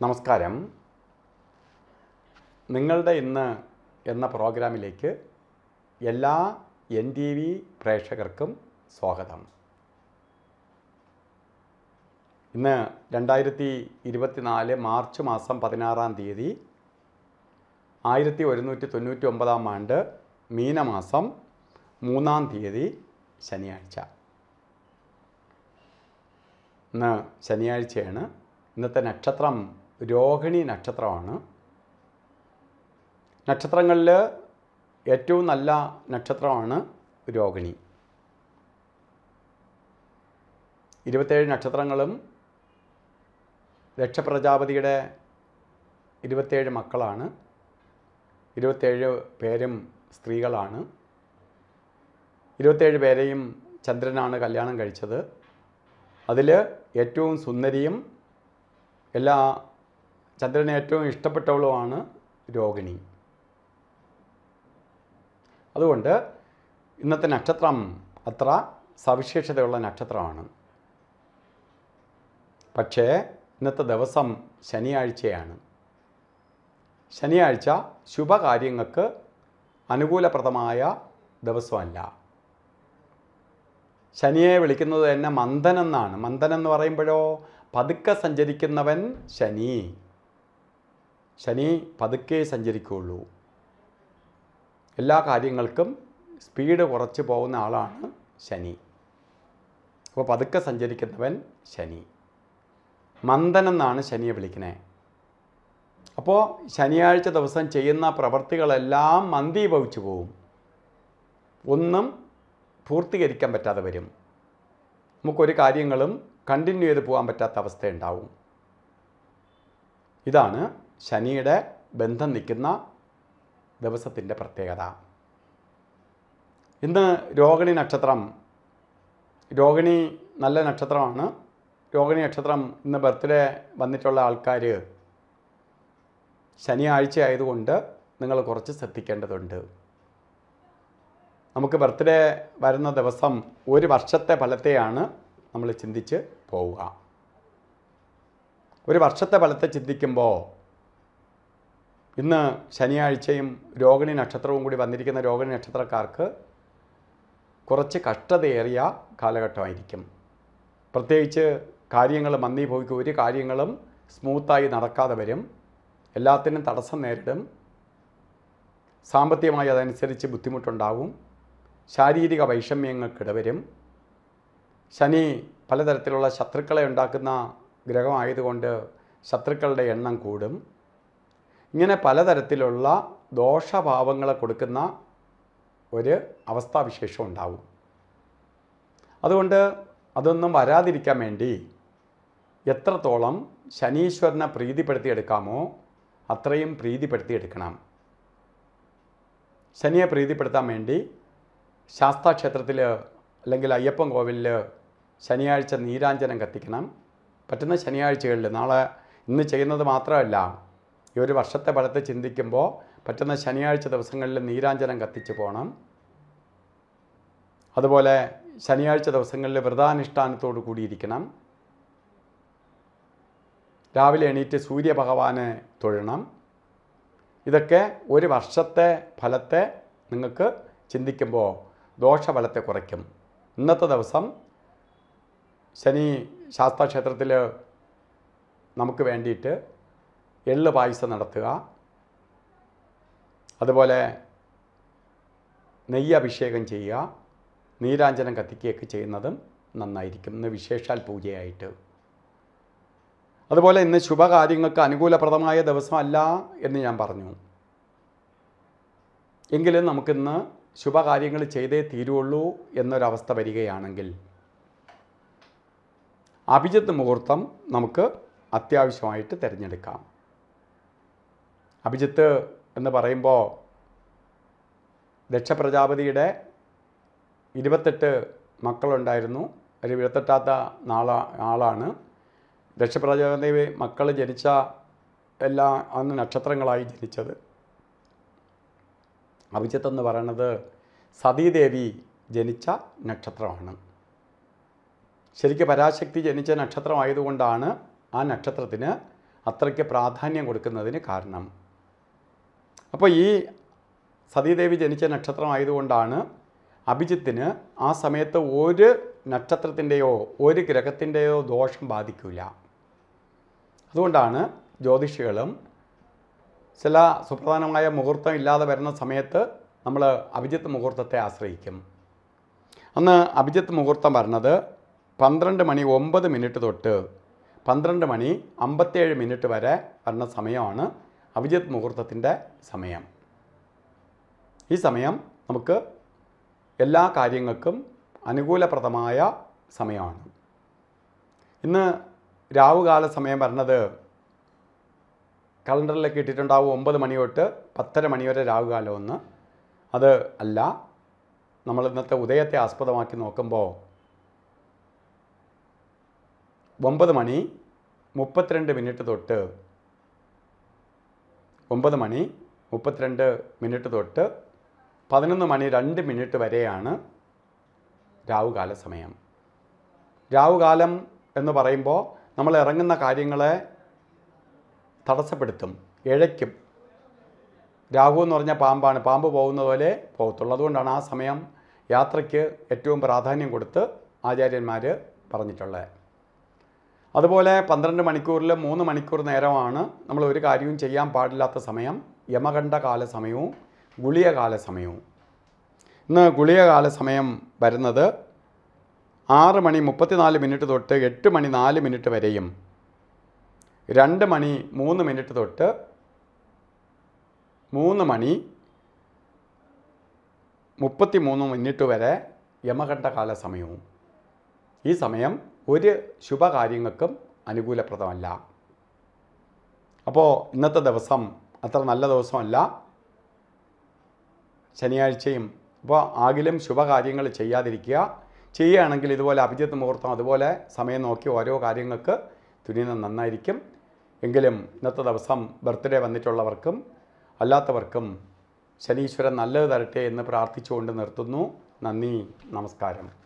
നമസ്കാരം നിങ്ങളുടെ ഇന്ന് എന്ന പ്രോഗ്രാമിലേക്ക് എല്ലാ എൻ ടി വി പ്രേക്ഷകർക്കും സ്വാഗതം ഇന്ന് രണ്ടായിരത്തി ഇരുപത്തിനാല് മാർച്ച് മാസം പതിനാറാം തീയതി ആയിരത്തി ഒരുന്നൂറ്റി തൊണ്ണൂറ്റി ഒമ്പതാം ആണ്ട് മീനമാസം മൂന്നാം തീയതി ശനിയാഴ്ച ഇന്ന് ശനിയാഴ്ചയാണ് ഇന്നത്തെ നക്ഷത്രം രോഹിണി നക്ഷത്രമാണ് നക്ഷത്രങ്ങളിൽ ഏറ്റവും നല്ല നക്ഷത്രമാണ് രോഹിണി ഇരുപത്തേഴ് നക്ഷത്രങ്ങളും ദക്ഷപ്രജാപതിയുടെ ഇരുപത്തേഴ് മക്കളാണ് ഇരുപത്തേഴ് പേരും സ്ത്രീകളാണ് ഇരുപത്തേഴ് പേരെയും ചന്ദ്രനാണ് കല്യാണം കഴിച്ചത് അതിൽ ഏറ്റവും സുന്ദരിയും എല്ലാ ചന്ദ്രന് ഏറ്റവും ഇഷ്ടപ്പെട്ടവളുമാണ് രോഹിണി അതുകൊണ്ട് ഇന്നത്തെ നക്ഷത്രം അത്ര സവിശേഷതയുള്ള നക്ഷത്രമാണ് പക്ഷേ ഇന്നത്തെ ദിവസം ശനിയാഴ്ചയാണ് ശനിയാഴ്ച ശുഭകാര്യങ്ങൾക്ക് അനുകൂലപ്രദമായ ദിവസമല്ല ശനിയെ വിളിക്കുന്നത് തന്നെ മന്ദൻ എന്നാണ് മന്ദൻ എന്ന് പറയുമ്പോഴോ പതുക്കെ സഞ്ചരിക്കുന്നവൻ ശനി ശനി പതുക്കെ സഞ്ചരിക്കുകയുള്ളൂ എല്ലാ കാര്യങ്ങൾക്കും സ്പീഡ് കുറച്ച് പോകുന്ന ആളാണ് ശനി അപ്പോൾ പതുക്കെ സഞ്ചരിക്കുന്നവൻ ശനി മന്ദൻ എന്നാണ് ശനിയെ വിളിക്കുന്നത് അപ്പോൾ ശനിയാഴ്ച ദിവസം ചെയ്യുന്ന പ്രവർത്തികളെല്ലാം മന്ദീഭവിച്ചു പോവും ഒന്നും പൂർത്തീകരിക്കാൻ പറ്റാതെ വരും നമുക്കൊരു കാര്യങ്ങളും കണ്ടിന്യൂ ചെയ്ത് പോകാൻ പറ്റാത്ത അവസ്ഥയുണ്ടാവും ഇതാണ് ശനിയുടെ ബന്ധം നിൽക്കുന്ന ദിവസത്തിൻ്റെ പ്രത്യേകത ഇന്ന് രോഹിണി നക്ഷത്രം രോഹിണി നല്ല നക്ഷത്രമാണ് രോഹിണി നക്ഷത്രം ഇന്ന് ബർത്ത്ഡേ വന്നിട്ടുള്ള ആൾക്കാർ ശനിയാഴ്ച ആയതുകൊണ്ട് നിങ്ങൾ കുറച്ച് ശ്രദ്ധിക്കേണ്ടതുണ്ട് നമുക്ക് ബർത്ത്ഡേ വരുന്ന ദിവസം ഒരു വർഷത്തെ ഫലത്തെയാണ് നമ്മൾ ചിന്തിച്ച് പോവുക ഒരു വർഷത്തെ ഫലത്തെ ചിന്തിക്കുമ്പോൾ ഇന്ന് ശനിയാഴ്ചയും രോഹിണി നക്ഷത്രവും കൂടി വന്നിരിക്കുന്ന രോഹിണി നക്ഷത്രക്കാർക്ക് കുറച്ച് കഷ്ടതയേറിയ കാലഘട്ടമായിരിക്കും പ്രത്യേകിച്ച് കാര്യങ്ങൾ മന്ദീഭവിക്കും ഒരു കാര്യങ്ങളും സ്മൂത്തായി നടക്കാതെ വരും എല്ലാത്തിനും തടസ്സം നേരിടും സാമ്പത്തികമായി അതനുസരിച്ച് ബുദ്ധിമുട്ടുണ്ടാവും ശാരീരിക വൈഷമ്യങ്ങൾക്കിടവരും ശനി പലതരത്തിലുള്ള ശത്രുക്കളെ ഉണ്ടാക്കുന്ന ഗ്രഹമായതുകൊണ്ട് ശത്രുക്കളുടെ എണ്ണം കൂടും ഇങ്ങനെ പലതരത്തിലുള്ള ദോഷഭാവങ്ങളെ കൊടുക്കുന്ന ഒരു അവസ്ഥാവിശേഷം ഉണ്ടാവും അതുകൊണ്ട് അതൊന്നും വരാതിരിക്കാൻ വേണ്ടി എത്രത്തോളം ശനീശ്വരനെ പ്രീതിപ്പെടുത്തിയെടുക്കാമോ അത്രയും പ്രീതിപ്പെടുത്തിയെടുക്കണം ശനിയെ പ്രീതിപ്പെടുത്താൻ വേണ്ടി ശാസ്താക്ഷേത്രത്തിൽ അല്ലെങ്കിൽ അയ്യപ്പൻ കോവിലിൽ ശനിയാഴ്ച നീരാഞ്ജനം കത്തിക്കണം പറ്റുന്ന ശനിയാഴ്ചകളിൽ നാളെ ഇന്ന് ചെയ്യുന്നത് മാത്രമല്ല ഈ ഒരു വർഷത്തെ ഫലത്തെ ചിന്തിക്കുമ്പോൾ പറ്റുന്ന ശനിയാഴ്ച ദിവസങ്ങളിൽ നീരാഞ്ജനം കത്തിച്ച് പോകണം അതുപോലെ ശനിയാഴ്ച ദിവസങ്ങളിൽ വ്രതാനുഷ്ഠാനത്തോടു കൂടിയിരിക്കണം രാവിലെ എണീറ്റ് സൂര്യഭഗവാനെ തൊഴണം ഇതൊക്കെ ഒരു വർഷത്തെ ഫലത്തെ നിങ്ങൾക്ക് ചിന്തിക്കുമ്പോൾ ദോഷഫലത്തെ കുറയ്ക്കും ഇന്നത്തെ ദിവസം ശനി ശാസ്താക്ഷേത്രത്തിൽ നമുക്ക് വേണ്ടിയിട്ട് എള്ള് പായസം നടത്തുക അതുപോലെ നെയ്യ് അഭിഷേകം ചെയ്യുക നീരാഞ്ജനം കത്തിക്കുകയൊക്കെ ചെയ്യുന്നതും നന്നായിരിക്കും ഇന്ന് വിശേഷാൽ പൂജയായിട്ട് അതുപോലെ ഇന്ന് ശുഭകാര്യങ്ങൾക്ക് അനുകൂലപ്രദമായ ദിവസമല്ല എന്ന് ഞാൻ പറഞ്ഞു എങ്കിലും നമുക്കിന്ന് ശുഭകാര്യങ്ങൾ ചെയ്തേ തീരുള്ളൂ എന്നൊരവസ്ഥ വരികയാണെങ്കിൽ അഭിജിത്ത് മുഹൂർത്തം നമുക്ക് അത്യാവശ്യമായിട്ട് തിരഞ്ഞെടുക്കാം അഭിജിത്ത് എന്ന് പറയുമ്പോൾ ദക്ഷപ്രജാപതിയുടെ ഇരുപത്തെട്ട് മക്കളുണ്ടായിരുന്നു ഒരു ഇരുപത്തെട്ടാത്ത നാള ആളാണ് ദക്ഷപ്രജാപതി മക്കൾ ജനിച്ച എല്ലാ അന്ന് നക്ഷത്രങ്ങളായി ജനിച്ചത് അഭിജിത്ത് എന്ന് പറയുന്നത് സതീദേവി ജനിച്ച നക്ഷത്രമാണ് ശരിക്കും പരാശക്തി ജനിച്ച നക്ഷത്രമായതുകൊണ്ടാണ് ആ നക്ഷത്രത്തിന് അത്രയ്ക്ക് പ്രാധാന്യം കൊടുക്കുന്നതിന് കാരണം അപ്പോൾ ഈ സതീദേവി ജനിച്ച നക്ഷത്രമായതുകൊണ്ടാണ് അഭിജിത്തിന് ആ സമയത്ത് ഒരു നക്ഷത്രത്തിൻ്റെയോ ഒരു ഗ്രഹത്തിൻ്റെയോ ദോഷം ബാധിക്കില്ല അതുകൊണ്ടാണ് ജ്യോതിഷികളും ചില സുപ്രധാനമായ മുഹൂർത്തം ഇല്ലാതെ വരുന്ന സമയത്ത് നമ്മൾ അഭിജിത്ത് മുഹൂർത്തത്തെ ആശ്രയിക്കും അന്ന് അഭിജിത്ത് മുഹൂർത്തം പറഞ്ഞത് പന്ത്രണ്ട് മണി ഒമ്പത് മിനിറ്റ് തൊട്ട് പന്ത്രണ്ട് മണി അമ്പത്തേഴ് മിനിറ്റ് വരെ വരുന്ന സമയമാണ് അഭിജിത്ത് മുഹൂർത്തത്തിൻ്റെ സമയം ഈ സമയം നമുക്ക് എല്ലാ കാര്യങ്ങൾക്കും അനുകൂലപ്രദമായ സമയമാണ് ഇന്ന് രാവുകാല സമയം പറഞ്ഞത് കലണ്ടറിലൊക്കെ ഇട്ടിട്ടുണ്ടാവും ഒമ്പത് മണി തൊട്ട് പത്തര മണി വരെ രാവുകാലം ഒന്ന് അത് അല്ല നമ്മൾ ഇന്നത്തെ ഉദയത്തെ ആസ്പദമാക്കി നോക്കുമ്പോൾ ഒമ്പത് മണി മുപ്പത്തിരണ്ട് മിനിറ്റ് തൊട്ട് ഒമ്പത് മണി മുപ്പത്തിരണ്ട് മിനിറ്റ് തൊട്ട് പതിനൊന്ന് മണി രണ്ട് മിനിറ്റ് വരെയാണ് രാവുകാല സമയം രാവുകാലം എന്ന് പറയുമ്പോൾ നമ്മൾ ഇറങ്ങുന്ന കാര്യങ്ങളെ തടസ്സപ്പെടുത്തും ഇഴയ്ക്കും രാഹു എന്ന് പറഞ്ഞാൽ പാമ്പാണ് പാമ്പ് പോകുന്ന പോലെ പോകത്തുള്ളൂ അതുകൊണ്ടാണ് ആ സമയം യാത്രയ്ക്ക് ഏറ്റവും പ്രാധാന്യം കൊടുത്ത് ആചാര്യന്മാർ പറഞ്ഞിട്ടുള്ളത് അതുപോലെ പന്ത്രണ്ട് മണിക്കൂറിൽ മൂന്ന് മണിക്കൂർ നേരമാണ് നമ്മൾ ഒരു കാര്യവും ചെയ്യാൻ പാടില്ലാത്ത സമയം യമകണ്ഠ കാല സമയവും ഗുളിക കാല സമയവും ഇന്ന് ഗുളിക കാല സമയം വരുന്നത് ആറ് മണി മുപ്പത്തിനാല് മിനിറ്റ് തൊട്ട് എട്ട് മണി നാല് മിനിറ്റ് വരെയും രണ്ട് മണി മൂന്ന് മിനിറ്റ് തൊട്ട് മൂന്ന് മണി മുപ്പത്തി മൂന്ന് മിനിറ്റ് വരെ യമകണ്ഠകാല സമയവും ഈ സമയം ഒരു ശുഭകാര്യങ്ങൾക്കും അനുകൂലപ്രദമല്ല അപ്പോൾ ഇന്നത്തെ ദിവസം അത്ര നല്ല ദിവസമല്ല ശനിയാഴ്ചയും അപ്പോൾ ആകിലും ശുഭകാര്യങ്ങൾ ചെയ്യാതിരിക്കുക ചെയ്യുകയാണെങ്കിൽ ഇതുപോലെ അഭിജിത്ത് മുഹൂർത്തം അതുപോലെ സമയം നോക്കി ഓരോ കാര്യങ്ങൾക്ക് തുനിയുന്നത് നന്നായിരിക്കും എങ്കിലും ഇന്നത്തെ ദിവസം ബർത്ത്ഡേ വന്നിട്ടുള്ളവർക്കും അല്ലാത്തവർക്കും ശനീശ്വരൻ നല്ലത് തരട്ടെ എന്ന് പ്രാർത്ഥിച്ചുകൊണ്ട് നിർത്തുന്നു നന്ദി നമസ്കാരം